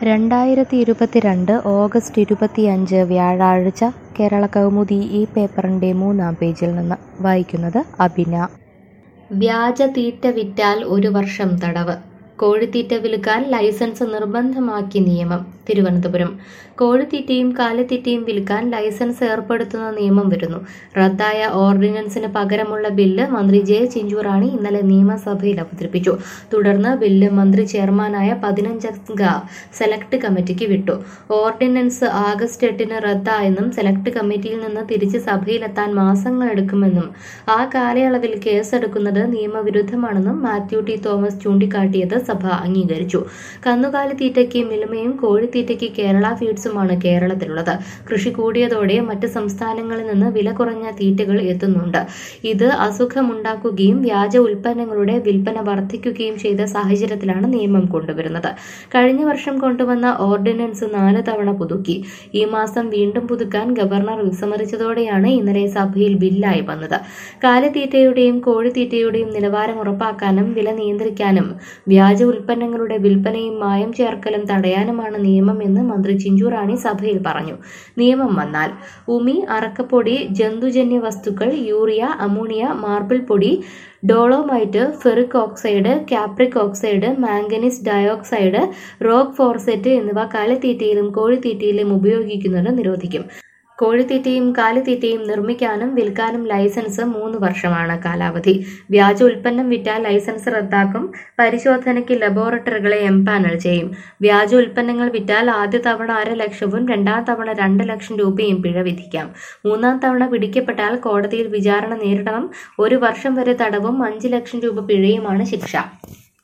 രണ്ടായിരത്തി ഇരുപത്തിരണ്ട് ഓഗസ്റ്റ് ഇരുപത്തിയഞ്ച് വ്യാഴാഴ്ച കേരള കൗമുദി ഈ പേപ്പറിൻ്റെ മൂന്നാം പേജിൽ നിന്ന് വായിക്കുന്നത് അബിന വ്യാജ തീറ്റ വിറ്റാൽ ഒരു വർഷം തടവ് കോഴിത്തീറ്റ വിൽക്കാൻ ലൈസൻസ് നിർബന്ധമാക്കി നിയമം തിരുവനന്തപുരം കോഴിത്തീറ്റയും കാലിത്തീറ്റയും വിൽക്കാൻ ലൈസൻസ് ഏർപ്പെടുത്തുന്ന നിയമം വരുന്നു റദ്ദായ ഓർഡിനൻസിന് പകരമുള്ള ബില്ല് മന്ത്രി ജെ ചിഞ്ചുറാണി ഇന്നലെ നിയമസഭയിൽ അവതരിപ്പിച്ചു തുടർന്ന് ബില്ല് മന്ത്രി ചെയർമാനായ പതിനഞ്ചംഗ സെലക്ട് കമ്മിറ്റിക്ക് വിട്ടു ഓർഡിനൻസ് ആഗസ്റ്റ് എട്ടിന് റദ്ദായെന്നും സെലക്ട് കമ്മിറ്റിയിൽ നിന്ന് തിരിച്ച് സഭയിലെത്താൻ മാസങ്ങളെടുക്കുമെന്നും ആ കാലയളവിൽ കേസെടുക്കുന്നത് നിയമവിരുദ്ധമാണെന്നും മാത്യു ടി തോമസ് ചൂണ്ടിക്കാട്ടിയത് സഭ അംഗീകരിച്ചു കന്നുകാലി തീറ്റയ്ക്ക് മിൽമയും കോഴിത്തീറ്റയ്ക്ക് കേരള ഫീഡ്സുമാണ് കേരളത്തിലുള്ളത് കൃഷി കൂടിയതോടെ മറ്റ് സംസ്ഥാനങ്ങളിൽ നിന്ന് വില കുറഞ്ഞ തീറ്റകൾ എത്തുന്നുണ്ട് ഇത് അസുഖമുണ്ടാക്കുകയും വ്യാജ ഉൽപ്പന്നങ്ങളുടെ വിൽപ്പന വർദ്ധിക്കുകയും ചെയ്ത സാഹചര്യത്തിലാണ് നിയമം കൊണ്ടുവരുന്നത് കഴിഞ്ഞ വർഷം കൊണ്ടുവന്ന ഓർഡിനൻസ് നാല് തവണ പുതുക്കി ഈ മാസം വീണ്ടും പുതുക്കാൻ ഗവർണർ വിസമ്മതിച്ചതോടെയാണ് ഇന്നലെ സഭയിൽ ബില്ലായി വന്നത് കാലിത്തീറ്റയുടെയും കോഴിത്തീറ്റയുടെയും നിലവാരം ഉറപ്പാക്കാനും വില നിയന്ത്രിക്കാനും വ്യാജ ഉൽപ്പന്നങ്ങളുടെ വിൽപ്പനയും മായം ചേർക്കലും തടയാനുമാണ് നിയമം എന്ന് മന്ത്രി ചിഞ്ചുറാണി സഭയിൽ പറഞ്ഞു നിയമം വന്നാൽ ഉമി അറക്കപ്പൊടി ജന്തുജന്യ വസ്തുക്കൾ യൂറിയ അമോണിയ മാർബിൾ പൊടി dolomite ferric oxide capric oxide manganese dioxide rock phosphate എന്നിവ കാലിത്തീറ്റയിലും കോഴിത്തീറ്റയിലും ഉപയോഗിക്കുന്നത് നിരോധിക്കും കോഴിത്തീറ്റയും കാലിത്തീറ്റയും നിർമ്മിക്കാനും വിൽക്കാനും ലൈസൻസ് മൂന്ന് വർഷമാണ് കാലാവധി വ്യാജ ഉൽപ്പന്നം വിറ്റാൽ ലൈസൻസ് റദ്ദാക്കും പരിശോധനയ്ക്ക് ലബോറട്ടറികളെ എംപാനൽ ചെയ്യും വ്യാജ ഉൽപ്പന്നങ്ങൾ വിറ്റാൽ ആദ്യ തവണ അര ലക്ഷവും രണ്ടാം തവണ രണ്ട് ലക്ഷം രൂപയും പിഴ വിധിക്കാം മൂന്നാം തവണ പിടിക്കപ്പെട്ടാൽ കോടതിയിൽ വിചാരണ നേരിടണം ഒരു വർഷം വരെ തടവും അഞ്ച് ലക്ഷം രൂപ പിഴയുമാണ് ശിക്ഷ